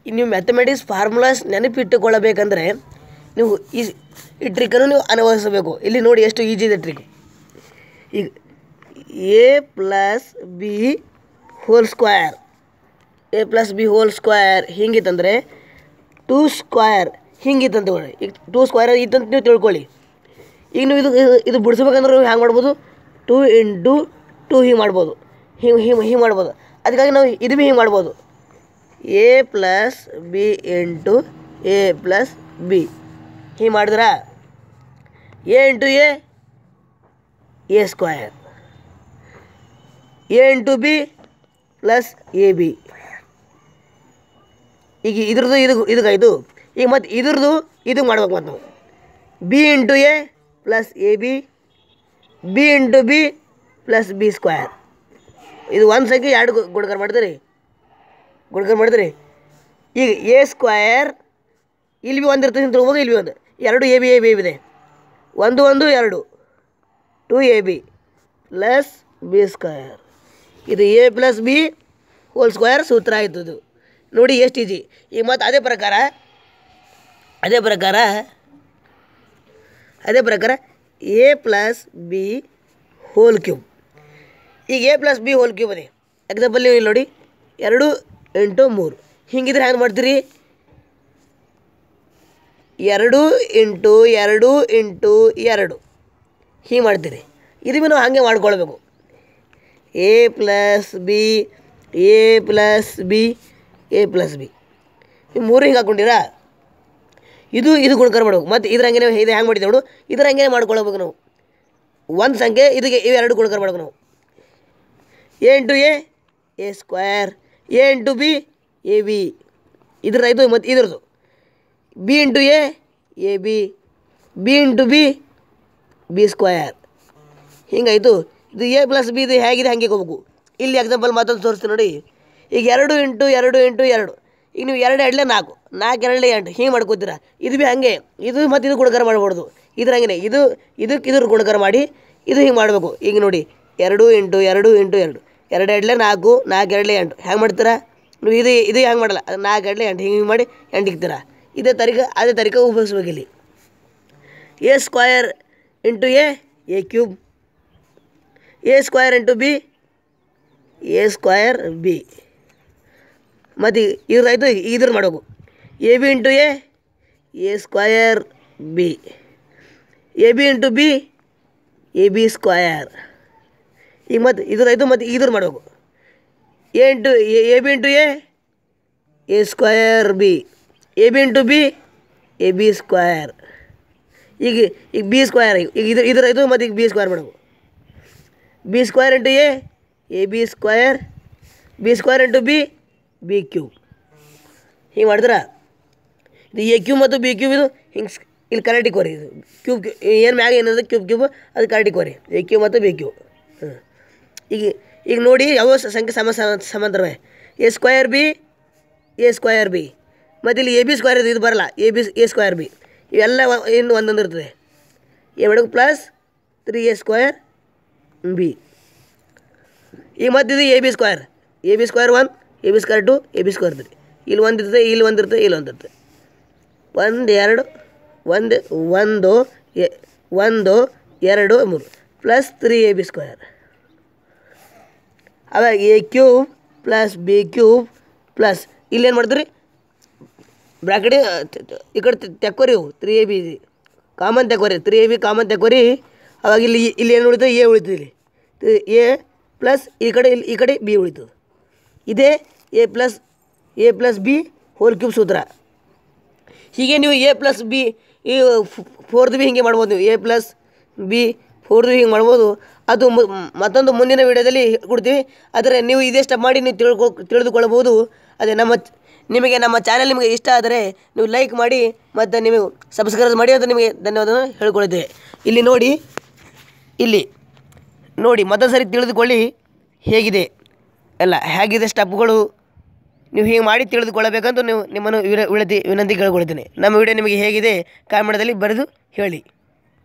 ನೀವು mathematics formulas ನೆನಪಿಟ್ಟುಕೊಳ್ಳಬೇಕಂದ್ರೆ ನೀವು ಈ ಈ ಟ್ರಿಕ್ಕನ್ನು ನೀವು ಅನುಭವಿಸಬೇಕು ಇಲ್ಲಿ ನೋಡಿ ಎಷ್ಟು ಈಜಿ ಇದೆ ಟ್ರಿಕ್ ಈಗ A plus B whole square A plus B whole square ಹಿಂಗಿತ್ತಂದರೆ ಟೂ ಸ್ಕ್ವಯರ್ ಹಿಂಗಿತ್ತಂತ ತಗೊಳ್ಳಿ ಈಗ ಟೂ ಸ್ಕ್ವಯರ್ ಇತ್ತಂತ ನೀವು ತಿಳ್ಕೊಳ್ಳಿ ಈಗ ನೀವು ಇದು ಇದು- ಇದು ಬಿಡಿಸ್ಬೇಕಂದ್ರೆ ನೀವು ಹ್ಯಾಂಗೆ ಮಾಡ್ಬೋದು ಟೂ ಇಂಟು ಟೂ ಹಿಂಗೆ ಮಾಡ್ಬೋದು ಹಿಂಗೆ ಹಿಂಗೆ ಹಿಂಗೆ ಮಾಡ್ಬೋದು ಅದಕ್ಕಾಗಿ ನಾವು ಇದು ಭೀ ಹಿಂಗೆ ಮಾಡ್ಬೋದು A plus B into A plus B ಹಿಂಗೆ ಮಾಡಿದ್ರಾ A into A A square A into B plus A B ಈಗ ಇದ್ರದ್ದು ಇದು ಇದಕ್ಕೆ ಇದು ಈಗ ಮತ್ತು ಇದ್ರದ್ದು ಇದು ಮಾಡ್ಬೇಕು ಮತ್ತು ನಾವು B into A plus A B B into B plus B square ಇದು ಒಂದು ಸಂಖ್ಯೆ ಎರಡು ಗು- ಗುಣಕಾರ ಮಾಡ್ತೀರಿ ಗುಣಕಾರ ಮಾಡ್ತೀರಿ ಈಗ ಎ ಸ್ಕ್ವಯರ್ ಇಲ್ಲಿ ಬಿ ಒಂದು ಇರ್ತದೆ ಅಂತ ತಿಳ್ಕೊಬೇಕು ಇಲ್ಲಿ ಬಿ ಒಂದು ಎರಡು ಎ ಬಿ ಎ ಬಿ ಇದೆ ಒಂದು ಒಂದು ಎರಡು two A B plus B square ಇದು A plus B whole square ಸೂತ್ರ ಆಯಿತು ಇದು ನೋಡಿ ಎಷ್ಟು ಈಜಿ ಈಗ ಮತ್ತು ಅದೇ ಪ್ರಕಾರ ಅದೇ ಪ್ರಕಾರ ಅದೇ ಪ್ರಕಾರ A plus B whole cube ಈಗ A plus B whole cube ಅದೇ ಎಕ್ಸಾಂಪಲ್ ನೀವು ಇಲ್ಲಿ ನೋಡಿ ಎರಡು ಇಂಟು ಮೂರು ಹಿಂಗಿದ್ರೆ ಹ್ಯಾಂಗೆ ಮಾಡ್ತೀರಿ ಎರಡು ಇಂಟು ಎರಡು ಇಂಟು ಎರಡು ಹೀಗೆ ಮಾಡ್ತೀರಿ ಇದು ಭೀ ನಾವು ಹಾಗೆ ಮಾಡ್ಕೊಳ್ಬೇಕು A plus B A plus B A plus B ಈ ಮೂರು ಹಿಂಗೆ ಹಾಕ್ಕೊಂಡಿರಾ ಇದು ಇದು ಗುಣಕಾರ ಮಾಡ್ಬೇಕು ಮತ್ತು ಇದ್ರ ಹಂಗೆ ಇದು ಹ್ಯಾಂಗೆ ಮಾಡಿದ್ದೇವೆ ನೋಡು ಇದ್ರ ಹಂಗೆ ಮಾಡ್ಕೊಳ್ಬೇಕು ನಾವು ಒಂದು ಸಂಖ್ಯೆ ಇದಕ್ಕೆ ಇವೆರಡು ಗುಣಕಾರ ಮಾಡ್ಬೇಕು ನಾವು A into A A square A into B A B ಇದ್ರ ಇದು ಮತ್ತು ಇದ್ರದ್ದು B into A A B B into B B square ಹಿಂಗಾಯಿತು ಇದು ಎ ಪ್ಲಸ್ ಬಿ ಇದು ಹೇಗಿದೆ ಹಾಗೆ ಹೋಗ್ಬೇಕು ಇಲ್ಲಿ ಎಕ್ಸಾಂಪಲ್ ಮತ್ತೊಂದು ತೋರಿಸ್ತೀನಿ ನೋಡಿ ಈಗ ಎರಡು ಇಂಟು ಎರಡು ಇಂಟು ಎರಡು ಈಗ ನೀವು ಎರಡು ಎರಡಲೇ ನಾಲ್ಕು ನಾಲ್ಕು ಎರಡಲೇ ಎಂಟು ಹಿಂಗೆ ಮಾಡ್ಕೋತೀರಾ ಇದು ಭೀ ಹಾಗೆ ಇದು ಮತ್ತು ಇದು ಗುಣಕಾರ ಮಾಡ್ಬಾರ್ದು ಇದ್ರ ಹಂಗೆ ಇದು ಇದಕ್ಕೆ ಇದ್ರ ಗುಣಕಾರ ಮಾಡಿ ಇದು ಹಿಂಗೆ ಮಾಡಬೇಕು ಈಗ ನೋಡಿ ಎರಡು ಇಂಟು ಎರಡು ಇಂಟು ಎರಡು ಎರಡು ಎರಡಲೇ ನಾಲ್ಕು ನಾಲ್ಕು ಎರಡಲೇ ಎಂಟು ಹೆಂಗೆ ಮಾಡ್ತೀರಾ ನೀವು ಇದು ಇದು ಹೆಂಗೆ ಮಾಡಲ್ಲ ಅದು ನಾಲ್ಕು ಎರಡಲೇ ಎಂಟು ಹಿಂಗೆ ಮಾಡಿ ಎಂಟು ಇಕ್ತೀರಾ ಇದೇ ತರಿಕ ಅದೇ ತರಿಕ ಉಪಯೋಗಿಸ್ಬೇಕು ಇಲ್ಲಿ A square into A A cube A square into B A square B ಮತ್ತು ಇದ್ರಾಯ್ತು ಇದ್ರ ಮಾಡಬೇಕು A B into A A square B A B into B A B square ಈಗ ಮತ್ತು ಇದ್ರಾಯ್ತು ಮತ್ತು ಇದ್ರ ಮಾಡಬೇಕು A into A B into A A square B A B into B A B square ಈಗ ಈಗ ಬಿ ಸ್ಕ್ವಯರ್ ಈಗ ಇದ್ರ ಇದ್ರಾಯ್ತು ಮತ್ತು ಈಗ ಬಿ ಸ್ಕ್ವಯರ್ ಮಾಡಬೇಕು B square into A A B square B square into B B cube ಹಿಂಗೆ ಮಾಡಿದ್ರ ಇದು ಎ ಕ್ಯೂಬ್ ಮತ್ತು ಬಿ ಕ್ಯೂಬ್ ಇದು ಹಿಂಗೆ ಇಲ್ಲಿ ಕರೆಕ್ಟ್ ಇಕ್ಕೋರಿ ಇದು ಕ್ಯೂಬ್ ಏನು ಮ್ಯಾಗ ಏನದ ಕ್ಯೂಬ್ ಕ್ಯೂಬ್ ಅದು ಕರೆಕ್ಟ್ ಇಕ್ಕೋರಿ ಎ ಕ್ಯೂಬ್ ಮತ್ತು ಬಿ ಕ್ಯೂಬ್ ಹಾಂ ಈಗ ಈಗ ನೋಡಿ ಯಾವ ಸಂಖ್ಯೆ ಸಮ ಸಮ- ಸಮಾಂತರವೇ A square B A square B ಮತ್ತು ಇಲ್ಲಿ ಎ ಬಿ ಸ್ಕ್ವಯರ್ ಇದು ಇದು ಬರಲ್ಲ A B A square B ಇವೆಲ್ಲ ಒ- ಇನ್ನು ಒಂದೊಂದು ಇರ್ತದೆ A madam plus three A square B ಈಗ ಮತ್ತು ಇದು A B square A B square one A B square two A B square three ಇಲ್ಲಿ ಒಂದು ಇರ್ತದೆ ಇಲ್ಲಿ ಒಂದು ಇರ್ತದೆ ಇಲ್ಲಿ ಒಂದು ಇರ್ತದೆ ಒಂದು ಎರಡು ಒಂದು ಒಂದು ಎ- ಒಂದು ಎರಡು ಮೂರು plus three A B square ಅವಾಗ A cube plus B cube plus ಇಲ್ಲೇನು ಮಾಡ್ತೀರಿ ಬ್ರಾಕೆಟ್ ಈ ಕಡೆ ತೆ- ತೆಕ್ಕೋರಿ ಇವು ತ್ರೀ ಎ ಬಿ ಕಾಮನ್ ತೆಕ್ಕೋರಿ ತ್ರೀ ಎ ಬಿ ಕಾಮನ್ ತೆಕ್ಕೋರಿ ಅವಾಗ ಇಲ್ಲಿ ಇಲ್ಲಿ ಏನು ಉಳಿತದೆ ಎ ಉಳಿತದೆ ಇಲ್ಲಿ ಎ ಪ್ಲಸ್ ಈ ಕಡೆ ಇಲ್ಲಿ ಈ ಕಡೆ ಬಿ ಉಳಿತದೆ ಇದೇ A plus A plus B whole cube ಸೂತ್ರ ಹೀಗೆ ನೀವು ಎ ಪ್ಲಸ್ ಬಿ ಈ ಫೋರ್ತ್ ಬಿ ಹಿಂಗೆ ಮಾಡ್ಬೋದು ನೀವು A plus B fourth B ಹಿಂಗೆ ಮಾಡ್ಬೋದು ಅದು ಮು- ಮತ್ತೊಂದು ಮುಂದಿನ ವಿಡಿಯೋದಲ್ಲಿ ಕೊಡ್ತೀವಿ ಆದರೆ ನೀವು ಇದೇ ಸ್ಟೆಪ್ ಮಾಡಿ ನೀವು ತಿಳ್ಕೊ ತಿಳಿದುಕೊಳ್ಳಬಹುದು ಅದೇ ನಮ್ಮ ಚ- ನಿಮಗೆ ನಮ್ಮ ಚಾನಲ್ ನಿಮಗೆ ಇಷ್ಟ ಆದರೆ ನೀವು ಲೈಕ್ ಮಾಡಿ ಮತ್ತು ನೀವು ಸಬ್ಸ್ಕ್ರೈಬ್ ಮಾಡಿ ಅಂತ ನಿಮಗೆ ಧನ್ಯವಾದವನ್ನು ಹೇಳ್ಕೊಳ್ತೇವೆ ಇಲ್ಲಿ ನೋಡಿ ಇಲ್ಲಿ ನೋಡಿ ಮತ್ತೊಂದು ಸರಿ ತಿಳಿದುಕೊಳ್ಳಿ ಹೇಗಿದೆ ಎಲ್ಲ ಹೇಗಿದೆ ಸ್ಟೆಪ್ಗಳು ನೀವು ಹೀಗೆ ಮಾಡಿ ತಿಳಿದುಕೊಳ್ಳಬೇಕಂತ ನೀವು ನಿಮ್ಮನ್ನು ವಿನ- ವಿನಂತಿ ವಿನಂತಿ ಕೇಳ್ಕೊಳ್ತೀನಿ ನಮ್ಮ ವಿಡಿಯೋ ನಿಮಗೆ ಹೇಗಿದೆ ಕಾಮೆಂಟಲ್ಲಿ ಬರೆದು ಹೇಳಿ